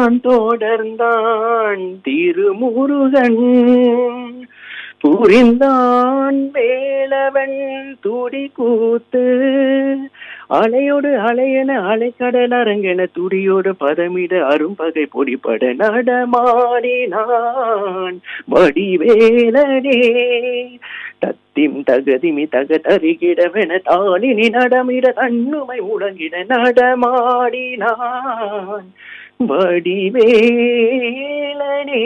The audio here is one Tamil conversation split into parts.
தான் தொடர்ந்தான் திருமுருகன் புரிந்தான் வேலவன் துடி கூத்து அலையோடு அலையென அலைக்கடல் அரங்கென துடியோடு பதமிட அரும்பகை பொடிப்பட நடமாடினான் வடிவேலனே தத்திம் தகதிமி தக தருகிடவென தாளினி நடமிட தன்னுமை முழங்கிட நடமாடினான் வடிவேலனே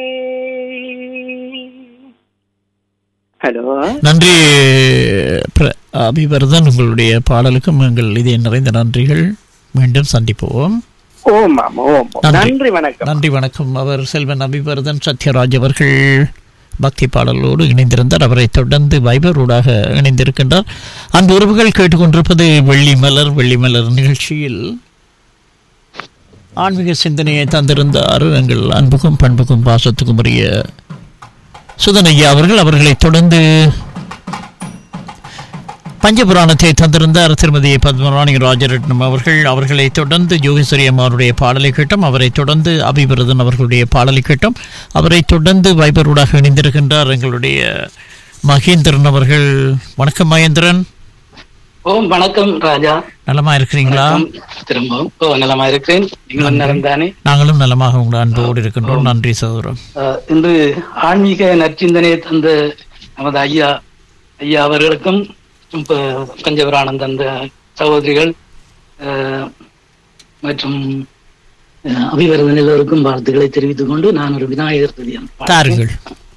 ஹலோ நன்றி பிர- அபிவர்தன் உங்களுடைய பாடலுக்கும் எங்கள் இதய நிறைந்த நன்றிகள் மீண்டும் சந்திப்போம் ஓம் ஆமா ஓம் ஓம். நன்றி. நன்றி வணக்கம் நன்றி வணக்கம் அவர் செல்வன் அபிவர்தன் சத்யராஜ் அவர்கள் பக்தி பாடலோடு இணைந்திருந்தார் அவரை தொடர்ந்து வைபரோடாக இணைந்திருக்கின்றார் அந்த உறவுகள் கேட்டுக்கொண்டிருப்பது வெள்ளி மலர் வெள்ளி மலர் நிகழ்ச்சியில் ஆன்மீக சிந்தனையை தந்திருந்தார் எங்கள் அன்புக்கும் பண்புக்கும் பாசத்துக்கும் உரிய சுதனையா அவர்கள் அவர்களை தொடர்ந்து பஞ்சபுராணத்தை தந்திருந்தார் திருமதி பத்மராணி ராஜரட்னம் அவர்கள் அவர்களை தொடர்ந்து யோகேஸ்வரி அம்மாருடைய பாடலை கேட்டோம் அவரை தொடர்ந்து அபிவிரதன் அவர்களுடைய பாடலை கேட்டோம் அவரை தொடர்ந்து வைபரூடாக இணைந்திருக்கின்றார் எங்களுடைய மகேந்திரன் அவர்கள் வணக்கம் மகேந்திரன் ஓ வணக்கம் ராஜா நலமா இருக்கிறீங்களா வணக்கம். திரும்பவும் ஓ நலமா இருக்கிறேன் நீங்களும் நலம் தானே நாங்களும் நலமாக உங்கள் அன்போடு இருக்கின்றோம் நன்றி சகோதரம் அஹ், இன்று ஆன்மீக நற்சிந்தனையை தந்த நமது ஐயா ஐயா அவர்களுக்கும் இப்ப பஞ்சபுராணம் தந்த சகோதரிகள் அஹ், மற்றும் அஹ், அபிவர்தன் எல்லோருக்கும் வாழ்த்துக்களை தெரிவித்துக் கொண்டு நான் ஒரு விநாயகர் துதியம் தாருங்கள்